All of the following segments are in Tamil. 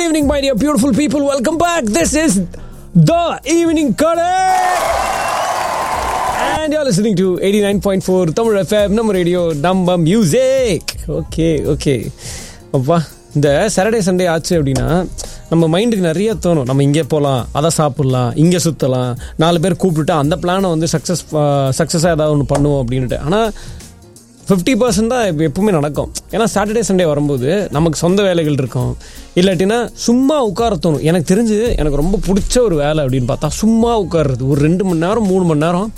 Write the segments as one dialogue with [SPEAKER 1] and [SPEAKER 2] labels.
[SPEAKER 1] evening, my dear beautiful people. Welcome back. This is the Evening Correct. And you're listening to 89.4 Tamil FM, நம்ம ரேடியோ நம்ம மியூசிக் ஓகே ஓகே அப்பா இந்த சாட்டர்டே சண்டே ஆச்சு அப்படின்னா நம்ம மைண்டுக்கு நிறைய தோணும் நம்ம இங்கே போகலாம் அதை சாப்பிட்லாம் இங்கே சுற்றலாம் நாலு பேர் கூப்பிட்டுட்டு அந்த பிளானை வந்து சக்ஸஸ் சக்ஸஸாக ஏதாவது ஒன்று பண்ணுவோம் அப்படின்ட்டு ஆனால் ஃபிஃப்டி பர்சன்ட் தான் இப்போ எப்பவுமே நடக்கும் ஏன்னா சாட்டர்டே சண்டே வரும்போது நமக்கு சொந்த வேலைகள் இருக்கும் இல்லாட்டினா சும்மா உட்கார தோணும் எனக்கு தெரிஞ்சு எனக்கு ரொம்ப பிடிச்ச ஒரு வேலை அப்படின்னு பார்த்தா சும்மா உட்கார்றது ஒரு ரெண்டு மணி நேரம் மூணு மணி நேரம்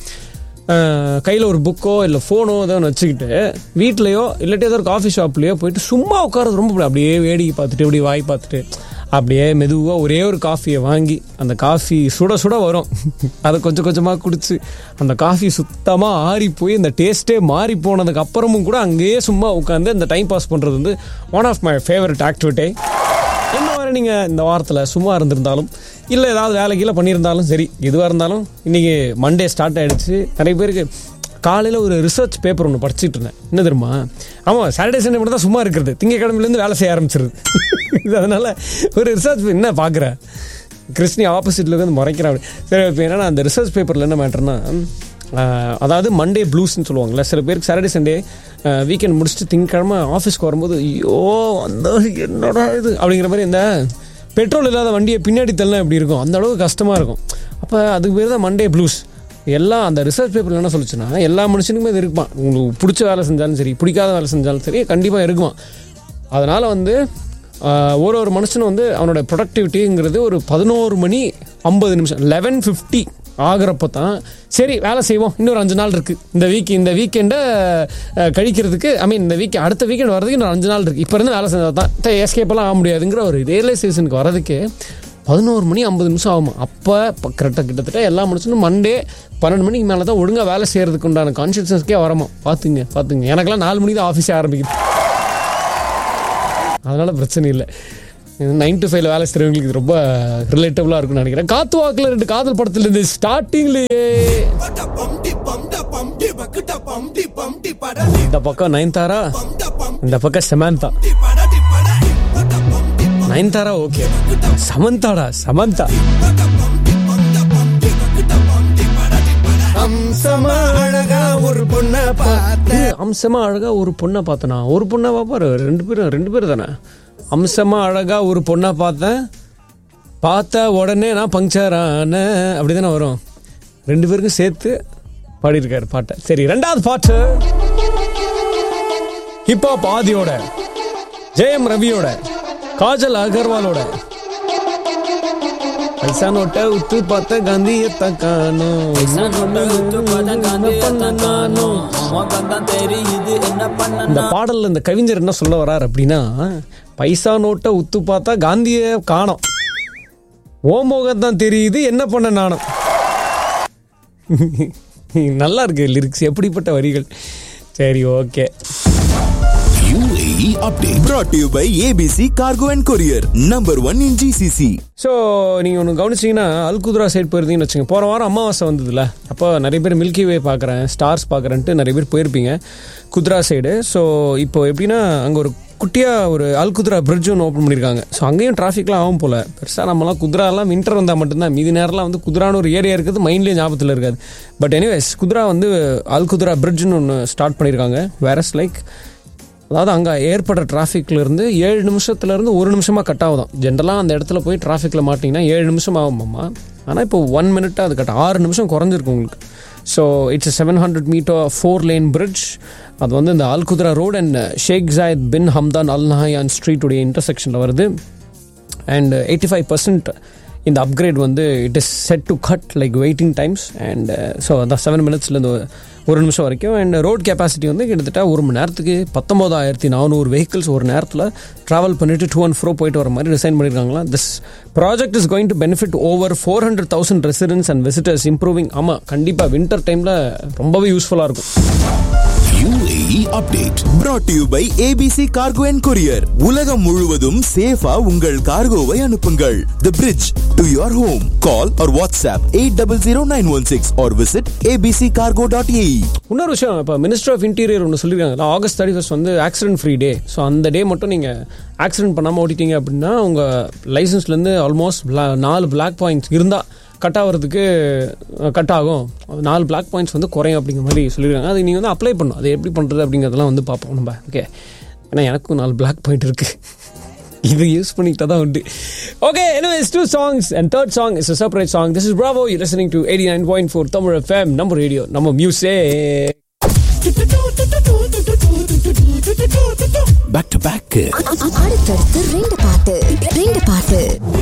[SPEAKER 1] கையில் ஒரு புக்கோ இல்லை ஃபோனோ ஏதோ ஒன்று வச்சுக்கிட்டு வீட்லேயோ இல்லாட்டி ஏதோ ஒரு காஃபி ஷாப்லேயோ போயிட்டு சும்மா உட்காரது ரொம்ப பிடிக்கும். அப்படியே வேடிக்கை பார்த்துட்டு இப்படி வாய் பார்த்துட்டு அப்படியே மெதுவாக ஒரே ஒரு காஃபியை வாங்கி அந்த காஃபி சுட சுட வரும் அதை கொஞ்சம் கொஞ்சமாக குடிச்சு அந்த காஃபி சுத்தமாக ஆறி போய் இந்த டேஸ்ட்டே மாறி போனதுக்கு அப்புறமும் கூட அங்கேயே சும்மா உட்காந்து இந்த டைம் பாஸ் பண்ணுறது வந்து one of my favourite activity என்ன மாதிரி நீங்கள் இந்த வாரத்தில் சும்மா இருந்திருந்தாலும் இல்லை ஏதாவது வேலை கீழே பண்ணியிருந்தாலும் சரி எதுவாக இருந்தாலும் இன்றைக்கி மண்டே ஸ்டார்ட் ஆகிடுச்சு நிறைய பேருக்கு காலையில் ஒரு ரிசர்ச் பேப்பர் ஒன்று படிச்சுட்டு இருந்தேன் என்ன தெரியுமா ஆமாம் சாட்டர்டே சண்டே மட்டும் தான் சும்மா இருக்கிறது திங்கக்கிழமையிலேருந்து வேலை செய்ய ஆரம்பிச்சிருது இது அதனால் ஒரு ரிசர்ச் என்ன பார்க்குற கிறிஸ்டினி ஆப்போசிட்டில் இருந்து முறைக்கிறான் அப்படி சரி இப்போ என்னன்னா அந்த ரிசர்ச் பேப்பரில் என்ன மேட்டர்னா ஆஹ், அதாவது மண்டே ப்ளூஸ்னு சொல்லுவாங்கல்ல சில பேருக்கு சாட்டர்டே சண்டே வீக்கெண்ட் முடிச்சுட்டு திங்கக்கிழமை ஆஃபீஸ்க்கு வரும்போது ஐயோ அந்த என்னடா இது அப்படிங்கிற மாதிரி இந்த பெட்ரோல் இல்லாத வண்டியை பின்னாடி தள்ளலாம் எப்படி இருக்கும் அந்த அளவுக்கு கஷ்டமாக இருக்கும் அப்போ அதுக்கு பேர் தான் மண்டே ப்ளூஸ் எல்லாம் அந்த ரிசர்ச் பேப்பரில் என்ன சொல்லுச்சுன்னா எல்லா மனுஷனுக்குமே இது இருக்குமா உங்களுக்கு பிடிச்ச வேலை செஞ்சாலும் சரி பிடிக்காத வேலை செஞ்சாலும் சரி கண்டிப்பாக இருக்குமா அதனால் வந்து ஆஹ், ஒரு ஒரு மனுஷனும் வந்து அவனோட ப்ரொடக்டிவிட்டிங்கிறது ஒரு பதினோரு மணி ஐம்பது நிமிஷம் லெவன் ஃபிஃப்டி ஆகிறப்ப தான் சரி வேலை செய்வோம் இன்னொரு அஞ்சு நாள் இருக்குது இந்த வீக் இந்த வீக்கெண்டை கழிக்கிறதுக்கு ஐ மீன் இந்த வீக் அடுத்த வீக்கெண்ட் வரதுக்கு இன்னும் அஞ்சு நாள் இருக்குது இப்போ இருந்து வேலை செஞ்சால் தான் எஸ்கேப்பெல்லாம் ஆக முடியாதுங்கிற ஒரு ரியலைசேஷனுக்கு வரதுக்கு பதினோரு மணி ஐம்பது நிமிஷம் ஆகும் அப்போ கரெக்டாக கிட்டத்தட்ட எல்லா மனுஷனும் மண்டே பன்னெண்டு மணிக்கு மேலே தான் ஒழுங்காக வேலை செய்கிறதுக்கு உண்டான கான்சியஸ்னஸ்க்கே வரமா பார்த்துங்க பார்த்துங்க எனக்கெல்லாம் நாலு மணிக்கு தான் ஆஃபீஸே ஆரம்பிக்குது அதனால பிரச்சனை இல்லை நைன் டு ஃபைவ்ல வேலை செய்கிறவங்களுக்கு இது ரொம்ப ரிலேட்டபுளாக இருக்கும்னு நினைக்கிறேன் காத்து வாக்கில் ரெண்டு காதல் படத்துல இருந்து ஸ்டார்டிங்லேயே இந்த பக்கம் நயன்தாரா இந்த பக்கம் செமந்தா நயன்தாரா ஓகே சமந்தாடா சமந்தா
[SPEAKER 2] அம்சமா அழகா ஒரு பொண்ண பார்த்த
[SPEAKER 1] ஏய், அம்சமா அழகா ஒரு பொண்ணை பார்த்தனா ஒரு பொண்ணை பாப்பாரு ரெண்டு பேரும் ரெண்டு பேரும் தானே அம்சமா அழகா ஒரு பொண்ணை பார்த்தேன் பார்த்த உடனே நான் பங்க்சர் ஆன அப்படி தானே வரும் ரெண்டு பேருக்கும் சேர்த்து பாடியிருக்காரு பாட்டை சரி ரெண்டாவது பாட்டு ஹிப்ஹாப் ஆதியோட ஜெயம் ரவியோட காஜல் அகர்வாலோட பைசா நோட்டை உத்து பார்த்த காந்தியத்தை காணும் இந்த பாடல்ல இந்த கவிஞர் என்ன சொல்ல வரார் அப்படின்னா பைசா நோட்டை உத்து பார்த்தா காந்திய காணோம் ஓமோகம் தான் தெரியுது என்ன பண்ண நானும் நல்லா இருக்கு லிரிக்ஸ் எப்படிப்பட்ட வரிகள் சரி okay
[SPEAKER 3] UAE update brought to you by ABC Cargo and Courier, number one in GCC.
[SPEAKER 1] So நீங்கள் ஒன்று கவனிச்சிங்கன்னா அல்குத்ரா சைடு போயிருந்தீங்கன்னு வச்சுங்க போகிற வாரம் அமாவாசை வந்ததுல அப்போ நிறைய பேர் மில்கி வே பார்க்குறேன் ஸ்டார்ஸ் பார்க்குறேன்ட்டு நிறைய பேர் போயிருப்பீங்க குத்ரா சைடு ஸோ இப்போ எப்படின்னா அங்கே ஒரு குட்டியாக ஒரு அல்குத்ரா பிரிட்ஜ் ஒன்று ஓப்பன் பண்ணியிருக்காங்க ஸோ அங்கேயும் டிராஃபிக்லாம் ஆகும் போல் பெருசாக நம்மலாம் குத்ராலாம் வின்டர் வந்தால் மட்டும்தான் மீதி நேரம்லாம் வந்து குத்ரான்னு ஒரு ஏரியா இருக்குது மைண்ட்லேயே ஞாபகத்தில் இருக்காது பட் எனிவேஸ் குத்ரா வந்து அல்குத்ரா பிரிட்ஜ்னு ஒன்று ஸ்டார்ட் பண்ணியிருக்காங்க வேரஸ் லைக் அதாவது அங்கே ஏற்படுற டிராஃபிக்ல இருந்து ஏழு நிமிஷத்துல இருந்து ஒரு நிமிஷமாக கட் ஆகுதான் ஜென்ரலாக அந்த இடத்துல போய் டிராஃபிக்கில் மாட்டிங்கன்னா ஏழு நிமிஷம் ஆகுமாம்மா ஆனால் இப்போ ஒன் மினிட்டாக அது கட் ஆறு நிமிஷம் குறைஞ்சிருக்கு உங்களுக்கு so it's seven hundred metre four lane bridge அது வந்து இந்த Al Qudra road and Sheikh Zayed bin Hamdan Al Nahyan ஸ்ட்ரீட்டுடைய இன்டர்செக்ஷனில் வருது அண்ட் எயிட்டி ஃபைவ் பர்சன்ட் இந்த அப்கிரேட் வந்து it is set to cut like waiting times and so அதான் செவன் மினிட்ஸ்லேருந்து ஒரு நிமிஷம் வரைக்கும் அண்ட் ரோட் கெப்பாசிட்டி வந்து கிட்டத்தட்ட ஒரு மணி நேரத்துக்கு பத்தொம்போதாயிரத்தி நானூறு வெஹிக்கிள்ஸ் ஒரு நேரத்தில் ட்ராவல் பண்ணிட்டு டூ அண்ட் ஃப்ரோ போயிட்டு வர மாதிரி டிசைன் பண்ணியிருக்காங்களா this project is going to benefit over four hundred thousand residents and visitors improving ஆமாம் கண்டிப்பாக வின்டர் டைமில் ரொம்பவே யூஸ்ஃபுல்லாக இருக்கும்
[SPEAKER 3] UAE update brought to you by ABC Cargo and Courier. உலகம் முழுவதும் சேஃபா உங்கள் கார்கோவை அனுப்புங்கள். The bridge to your home. Call or WhatsApp 800916 or visit abccargo.ae.
[SPEAKER 1] இன்னொரு விஷயம் இப்போ மினிஸ்டர் ஆஃப் இன்டீரியர் ஒன்று சொல்லியிருக்காங்க ஆகஸ்ட் தேர்ட்டி ஃபஸ்ட் வந்து ஆக்சிடென்ட் ஃப்ரீ டே ஸோ அந்த டே மட்டும் நீங்கள் ஆக்சிடென்ட் பண்ணாமல் ஓட்டிட்டீங்க அப்படின்னா உங்கள் லைசன்ஸ்லேருந்து ஆல்மோஸ்ட் நாலு பிளாக் பாயிண்ட்ஸ் இருந்தால் கட் ஆகிறதுக்கு கட் ஆகும் அது நாலு பிளாக் பாயிண்ட்ஸ் வந்து குறையும் அப்படிங்கிற மாதிரி சொல்லியிருக்காங்க அது நீங்கள் வந்து அப்ளை பண்ணும் அது எப்படி பண்ணுறது அப்படிங்கிறதெல்லாம் வந்து பார்ப்போம் நம்ம ஓகே ஏன்னா எனக்கும் நாலு பிளாக் பாயிண்ட் இருக்குது இது யூஸ் பண்ணிக்கிட்டா தான் உண்டு okay anyways two songs and third song is a separate song this is bravo you're listening to 89.4 Tamil FM நம்ம ரேடியோ நம்ம மியூசிக்
[SPEAKER 3] பேக் டு பேக்
[SPEAKER 4] அடுத்தடுத்து ரெண்டு பாட்டு ரெண்டு பாட்டு